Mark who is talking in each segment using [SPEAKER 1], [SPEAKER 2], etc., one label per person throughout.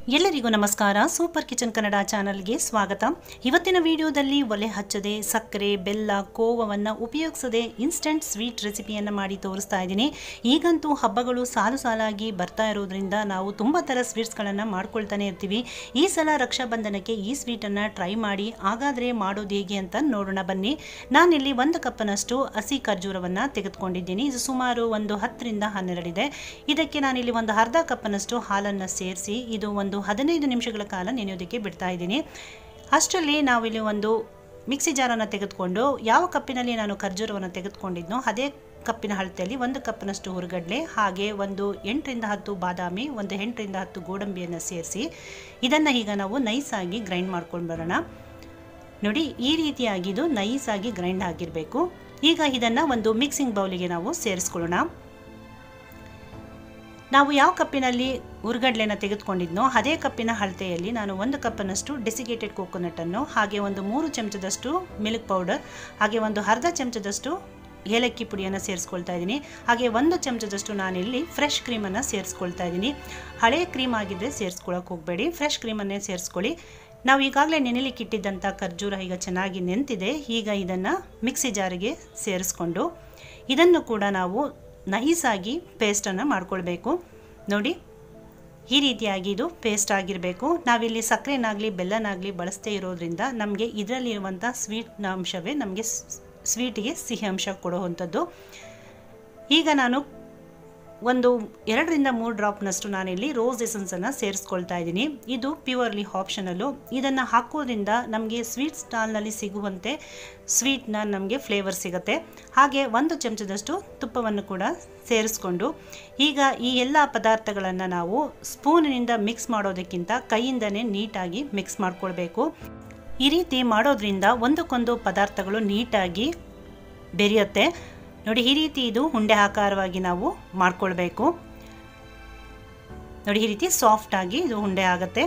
[SPEAKER 1] ಎಲ್ಲರಿಗೂ ನಮಸ್ಕಾರ super kitchen Kannada ಚಾನಲ್ಗೆ ಸ್ವಾಗತ ಇವತ್ತಿನ ವಿಡಿಯೋದಲ್ಲಿ ಒಲೆ ಹಚ್ಚದೆ ಸಕ್ಕರೆ ಬೆಲ್ಲ ಕೋವವನ್ನು ಉಪಯೋಗಿಸದೆ ಇನ್ಸ್ಟಂಟ್ ಸ್ವೀಟ್ ರೆಸಿಪಿಯನ್ನು ಮಾಡಿ ತೋರಿಸ್ತಾ ಇದ್ದೀನಿ ಈಗಂತೂ ಹಬ್ಬಗಳು ಸಾಲು ಸಾಲಾಗಿ ಬರ್ತಾ ಇರೋದ್ರಿಂದ ನಾವು ತುಂಬ ಥರ ಸ್ವೀಟ್ಸ್ಗಳನ್ನು ಮಾಡ್ಕೊಳ್ತಾನೆ ಇರ್ತೀವಿ ಈ ಸಲ ರಕ್ಷಾಬಂಧನಕ್ಕೆ ಈ ಸ್ವೀಟನ್ನು ಟ್ರೈ ಮಾಡಿ ಹಾಗಾದರೆ ಮಾಡೋದು ಹೇಗೆ ಅಂತ ನೋಡೋಣ ಬನ್ನಿ ನಾನಿಲ್ಲಿ ಒಂದು ಕಪ್ಪನಷ್ಟು ಹಸಿ ಖರ್ಜೂರವನ್ನು ತೆಗೆದುಕೊಂಡಿದ್ದೀನಿ ಇದು ಸುಮಾರು ಒಂದು ಹತ್ತರಿಂದ ಹನ್ನೆರಡಿದೆ ಇದಕ್ಕೆ ನಾನಿಲ್ಲಿ ಒಂದು ಅರ್ಧ ಕಪ್ಪನಷ್ಟು ಹಾಲನ್ನು ಸೇರಿಸಿ ಇದು ಒಂದು ಹದಿನೈದು ನಿಮಿಷಗಳ ಕಾಲ ನೆನೆಯೋದಕ್ಕೆ ಬಿಡ್ತಾ ಇದ್ದೀನಿ ಅಷ್ಟರಲ್ಲಿ ನಾವಿಲ್ಲಿ ಒಂದು ಮಿಕ್ಸಿ ಜಾರನ್ನು ತೆಗೆದುಕೊಂಡು ಯಾವ ಕಪ್ಪಿನಲ್ಲಿ ನಾನು ಖರ್ಜೂರವನ್ನು ತೆಗೆದುಕೊಂಡಿದ್ನೋ ಅದೇ ಕಪ್ಪಿನ ಅಳತೆಯಲ್ಲಿ ಒಂದು ಕಪ್ಪಿನಷ್ಟು ಹುರುಗಡ್ಲೆ ಹಾಗೆ ಒಂದು ಎಂಟರಿಂದ ಹತ್ತು ಬಾದಾಮಿ ಒಂದು ಎಂಟರಿಂದ ಹತ್ತು ಗೋಡಂಬಿಯನ್ನು ಸೇರಿಸಿ ಇದನ್ನು ಈಗ ನಾವು ನೈಸಾಗಿ ಗ್ರೈಂಡ್ ಮಾಡ್ಕೊಂಡು ಬರೋಣ ನೋಡಿ ಈ ರೀತಿಯಾಗಿ ಇದು ನೈಸಾಗಿ ಗ್ರೈಂಡ್ ಆಗಿರಬೇಕು ಈಗ ಇದನ್ನು ಒಂದು ಮಿಕ್ಸಿಂಗ್ ಬೌಲಿಗೆ ನಾವು ಸೇರಿಸ್ಕೊಳ್ಳೋಣ ನಾವು ಯಾವ ಕಪ್ಪಿನಲ್ಲಿ ಹುರ್ಗಡ್ಲೆನ ತೆಗೆದುಕೊಂಡಿದ್ನೋ ಅದೇ ಕಪ್ಪಿನ ಅಳತೆಯಲ್ಲಿ ನಾನು ಒಂದು ಕಪ್ಪಿನಷ್ಟು ಡೆಸಿಗೇಟೆಡ್ ಕೋಕೋನಟನ್ನು ಹಾಗೆ ಒಂದು ಮೂರು ಚಮಚದಷ್ಟು ಮಿಲ್ಕ್ ಪೌಡರ್ ಹಾಗೆ ಒಂದು ಅರ್ಧ ಚಮಚದಷ್ಟು ಏಲಕ್ಕಿ ಪುಡಿಯನ್ನು ಸೇರಿಸ್ಕೊಳ್ತಾ ಇದ್ದೀನಿ ಹಾಗೆ ಒಂದು ಚಮಚದಷ್ಟು ನಾನಿಲ್ಲಿ ಫ್ರೆಶ್ ಕ್ರೀಮನ್ನು ಸೇರಿಸ್ಕೊಳ್ತಾ ಇದ್ದೀನಿ ಹಳೆ ಕ್ರೀಮ್ ಆಗಿದ್ದರೆ ಸೇರಿಸ್ಕೊಳಕ್ಕೆ ಹೋಗಬೇಡಿ ಫ್ರೆಶ್ ಕ್ರೀಮನ್ನೇ ಸೇರಿಸ್ಕೊಳ್ಳಿ ನಾವು ಈಗಾಗಲೇ ನೆನೆಲಿಕ್ಕೆ ಇಟ್ಟಿದ್ದಂಥ ಖರ್ಜೂರ ಈಗ ಚೆನ್ನಾಗಿ ನೆಂತಿದೆ ಈಗ ಇದನ್ನು ಮಿಕ್ಸಿ ಜಾರಿಗೆ ಸೇರಿಸ್ಕೊಂಡು ಇದನ್ನು ಕೂಡ ನಾವು ನೈಸಾಗಿ ಪೇಸ್ಟನ್ನು ಮಾಡ್ಕೊಳ್ಬೇಕು ನೋಡಿ ಈ ರೀತಿಯಾಗಿ ಇದು ಪೇಸ್ಟ್ ಆಗಿರಬೇಕು ನಾವಿಲ್ಲಿ ಸಕ್ಕರೆನಾಗಲಿ ಬೆಲ್ಲನಾಗಲಿ ಬಳಸದೇ ಇರೋದ್ರಿಂದ ನಮಗೆ ಇದರಲ್ಲಿರುವಂಥ ಸ್ವೀಟ್ನ ಅಂಶವೇ ನಮಗೆ ಸ್ವೀಟಿಗೆ ಸಿಹಿ ಅಂಶ ಕೊಡುವಂಥದ್ದು ಈಗ ನಾನು ಒಂದು ಎರಡರಿಂದ ಮೂರು ಡ್ರಾಪ್ನಷ್ಟು ನಾನಿಲ್ಲಿ ರೋಸ್ ಎಸೆನ್ಸನ್ನು ಸೇರಿಸ್ಕೊಳ್ತಾ ಇದ್ದೀನಿ ಇದು ಪ್ಯೂರ್ಲಿ ಆಪ್ಷನಲ್ಲು ಇದನ್ನು ಹಾಕೋದ್ರಿಂದ ನಮಗೆ ಸ್ವೀಟ್ ಸ್ಟಾಲ್ನಲ್ಲಿ ಸಿಗುವಂತೆ ಸ್ವೀಟ್ನ ನಮಗೆ ಫ್ಲೇವರ್ ಸಿಗುತ್ತೆ ಹಾಗೆ ಒಂದು ಚಮಚದಷ್ಟು ತುಪ್ಪವನ್ನು ಕೂಡ ಸೇರಿಸ್ಕೊಂಡು ಈಗ ಈ ಎಲ್ಲ ಪದಾರ್ಥಗಳನ್ನು ನಾವು ಸ್ಪೂನಿನಿಂದ ಮಿಕ್ಸ್ ಮಾಡೋದಕ್ಕಿಂತ ಕೈಯಿಂದನೇ ನೀಟಾಗಿ ಮಿಕ್ಸ್ ಮಾಡ್ಕೊಳ್ಬೇಕು ಈ ರೀತಿ ಮಾಡೋದ್ರಿಂದ ಒಂದಕ್ಕೊಂದು ಪದಾರ್ಥಗಳು ನೀಟಾಗಿ ಬೆರೆಯುತ್ತೆ ನೋಡಿ ಈ ರೀತಿ ಇದು ಉಂಡೆ ಆಕಾರವಾಗಿ ನಾವು ಮಾಡ್ಕೊಳ್ಬೇಕು ನೋಡಿ ಈ ರೀತಿ ಸಾಫ್ಟಾಗಿ ಇದು ಉಂಡೆ ಆಗುತ್ತೆ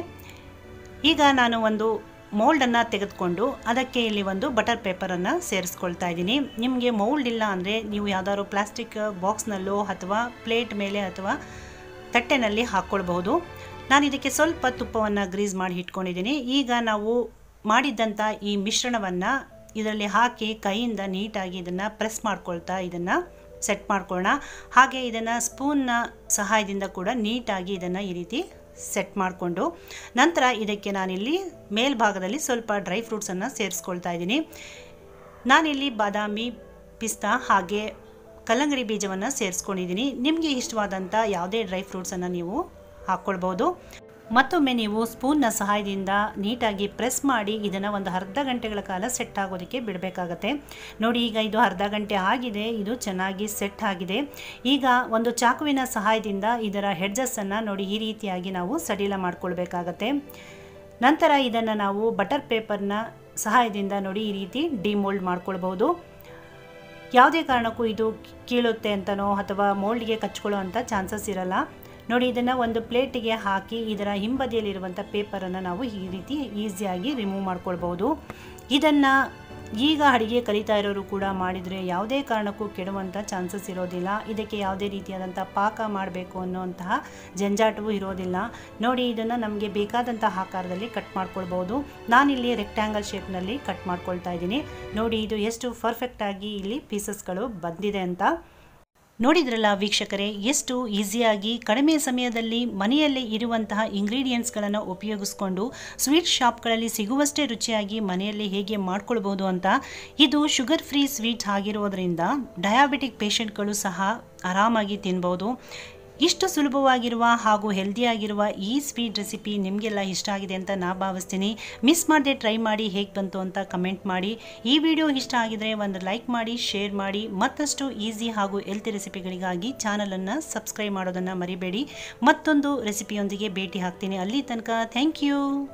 [SPEAKER 1] ಈಗ ನಾನು ಒಂದು ಮೋಲ್ಡನ್ನು ತೆಗೆದುಕೊಂಡು ಅದಕ್ಕೆ ಇಲ್ಲಿ ಒಂದು ಬಟರ್ ಪೇಪರನ್ನು ಸೇರಿಸ್ಕೊಳ್ತಾ ಇದ್ದೀನಿ ನಿಮಗೆ ಮೌಲ್ಡ್ ಇಲ್ಲ ಅಂದರೆ ನೀವು ಯಾವ್ದಾದ್ರು ಪ್ಲಾಸ್ಟಿಕ್ ಬಾಕ್ಸ್ನಲ್ಲೋ ಅಥವಾ ಪ್ಲೇಟ್ ಮೇಲೆ ಅಥವಾ ತಟ್ಟೆನಲ್ಲಿ ಹಾಕ್ಕೊಳ್ಬಹುದು ನಾನು ಇದಕ್ಕೆ ಸ್ವಲ್ಪ ತುಪ್ಪವನ್ನು ಗ್ರೀಸ್ ಮಾಡಿ ಇಟ್ಕೊಂಡಿದ್ದೀನಿ ಈಗ ನಾವು ಮಾಡಿದ್ದಂಥ ಈ ಮಿಶ್ರಣವನ್ನು ಇದರಲ್ಲಿ ಹಾಕಿ ಕೈಯಿಂದ ನೀಟಾಗಿ ಇದನ್ನು ಪ್ರೆಸ್ ಮಾಡ್ಕೊಳ್ತಾ ಇದನ್ನು ಸೆಟ್ ಮಾಡ್ಕೊಳ್ಳೋಣ ಹಾಗೆ ಇದನ್ನು ಸ್ಪೂನ್ನ ಸಹಾಯದಿಂದ ಕೂಡ ನೀಟಾಗಿ ಇದನ್ನು ಈ ರೀತಿ ಸೆಟ್ ಮಾಡಿಕೊಂಡು ನಂತರ ಇದಕ್ಕೆ ನಾನಿಲ್ಲಿ ಮೇಲ್ಭಾಗದಲ್ಲಿ ಸ್ವಲ್ಪ ಡ್ರೈ ಫ್ರೂಟ್ಸನ್ನು ಸೇರಿಸ್ಕೊಳ್ತಾ ಇದ್ದೀನಿ ನಾನಿಲ್ಲಿ ಬಾದಾಮಿ ಪಿಸ್ತಾ ಹಾಗೆ ಕಲ್ಲಂಗಡಿ ಬೀಜವನ್ನು ಸೇರಿಸ್ಕೊಂಡಿದ್ದೀನಿ ನಿಮಗೆ ಇಷ್ಟವಾದಂಥ ಯಾವುದೇ ಡ್ರೈ ಫ್ರೂಟ್ಸನ್ನು ನೀವು ಹಾಕ್ಕೊಳ್ಬೋದು ಮತ್ತೊಮ್ಮೆ ನೀವು ಸ್ಪೂನ್ನ ಸಹಾಯದಿಂದ ನೀಟಾಗಿ ಪ್ರೆಸ್ ಮಾಡಿ ಇದನ್ನು ಒಂದು ಅರ್ಧ ಗಂಟೆಗಳ ಕಾಲ ಸೆಟ್ ಆಗೋದಕ್ಕೆ ಬಿಡಬೇಕಾಗತ್ತೆ ನೋಡಿ ಈಗ ಇದು ಅರ್ಧ ಗಂಟೆ ಆಗಿದೆ ಇದು ಚೆನ್ನಾಗಿ ಸೆಟ್ ಆಗಿದೆ ಈಗ ಒಂದು ಚಾಕುವಿನ ಸಹಾಯದಿಂದ ಇದರ ಹೆಡ್ಜಸ್ಸನ್ನು ನೋಡಿ ಈ ರೀತಿಯಾಗಿ ನಾವು ಸಡಿಲ ಮಾಡ್ಕೊಳ್ಬೇಕಾಗತ್ತೆ ನಂತರ ಇದನ್ನು ನಾವು ಬಟರ್ ಪೇಪರ್ನ ಸಹಾಯದಿಂದ ನೋಡಿ ಈ ರೀತಿ ಡಿಮೋಲ್ಡ್ ಮಾಡ್ಕೊಳ್ಬೋದು ಯಾವುದೇ ಕಾರಣಕ್ಕೂ ಇದು ಕೀಳುತ್ತೆ ಅಂತನೋ ಅಥವಾ ಮೋಲ್ಡ್ಗೆ ಕಚ್ಕೊಳ್ಳೋ ಅಂಥ ಚಾನ್ಸಸ್ ಇರಲ್ಲ ನೋಡಿ ಇದನ್ನು ಒಂದು ಪ್ಲೇಟಿಗೆ ಹಾಕಿ ಇದರ ಹಿಂಬದಿಯಲ್ಲಿರುವಂಥ ಪೇಪರನ್ನು ನಾವು ಈ ರೀತಿ ಈಸಿಯಾಗಿ ರಿಮೂವ್ ಮಾಡ್ಕೊಳ್ಬೋದು ಇದನ್ನು ಈಗ ಅಡುಗೆ ಕಲಿತಾ ಇರೋರು ಕೂಡ ಮಾಡಿದರೆ ಯಾವುದೇ ಕಾರಣಕ್ಕೂ ಕೆಡುವಂಥ ಚಾನ್ಸಸ್ ಇರೋದಿಲ್ಲ ಇದಕ್ಕೆ ಯಾವುದೇ ರೀತಿಯಾದಂಥ ಪಾಕ ಮಾಡಬೇಕು ಅನ್ನೋಂತಹ ಜಂಜಾಟವೂ ಇರೋದಿಲ್ಲ ನೋಡಿ ಇದನ್ನು ನಮಗೆ ಬೇಕಾದಂಥ ಆಕಾರದಲ್ಲಿ ಕಟ್ ಮಾಡ್ಕೊಳ್ಬೋದು ನಾನಿಲ್ಲಿ ರೆಕ್ಟ್ಯಾಂಗಲ್ ಶೇಪ್ನಲ್ಲಿ ಕಟ್ ಮಾಡ್ಕೊಳ್ತಾ ಇದ್ದೀನಿ ನೋಡಿ ಇದು ಎಷ್ಟು ಪರ್ಫೆಕ್ಟಾಗಿ ಇಲ್ಲಿ ಪೀಸಸ್ಗಳು ಬಂದಿದೆ ಅಂತ ನೋಡಿದ್ರಲ್ಲ ವೀಕ್ಷಕರೇ ಎಷ್ಟು ಈಸಿಯಾಗಿ ಕಡಿಮೆ ಸಮಯದಲ್ಲಿ ಮನೆಯಲ್ಲೇ ಇರುವಂತಹ ಇಂಗ್ರೀಡಿಯೆಂಟ್ಸ್ಗಳನ್ನು ಉಪಯೋಗಿಸ್ಕೊಂಡು ಸ್ವೀಟ್ ಶಾಪ್ಗಳಲ್ಲಿ ಸಿಗುವಷ್ಟೇ ರುಚಿಯಾಗಿ ಮನೆಯಲ್ಲಿ ಹೇಗೆ ಮಾಡ್ಕೊಳ್ಬೋದು ಅಂತ ಇದು ಶುಗರ್ ಫ್ರೀ ಸ್ವೀಟ್ ಆಗಿರೋದ್ರಿಂದ ಡಯಾಬಿಟಿಕ್ ಪೇಷಂಟ್ಗಳು ಸಹ ಆರಾಮಾಗಿ ತಿನ್ಬೋದು ಇಷ್ಟು ಸುಲಭವಾಗಿರುವ ಹಾಗೂ ಹೆಲ್ದಿಯಾಗಿರುವ ಈ ಸ್ವೀಟ್ ರೆಸಿಪಿ ನಿಮಗೆಲ್ಲ ಇಷ್ಟ ಆಗಿದೆ ಅಂತ ನಾ ಭಾವಿಸ್ತೀನಿ ಮಿಸ್ ಮಾಡದೆ ಟ್ರೈ ಮಾಡಿ ಹೇಗೆ ಬಂತು ಅಂತ ಕಮೆಂಟ್ ಮಾಡಿ ಈ ವಿಡಿಯೋ ಇಷ್ಟ ಆಗಿದರೆ ಒಂದು ಲೈಕ್ ಮಾಡಿ ಶೇರ್ ಮಾಡಿ ಮತ್ತಷ್ಟು ಈಸಿ ಹಾಗೂ ಹೆಲ್ತಿ ರೆಸಿಪಿಗಳಿಗಾಗಿ ಚಾನಲನ್ನು ಸಬ್ಸ್ಕ್ರೈಬ್ ಮಾಡೋದನ್ನು ಮರಿಬೇಡಿ ಮತ್ತೊಂದು ರೆಸಿಪಿಯೊಂದಿಗೆ ಭೇಟಿ ಹಾಕ್ತೀನಿ ಅಲ್ಲಿ ತನಕ ಥ್ಯಾಂಕ್ ಯು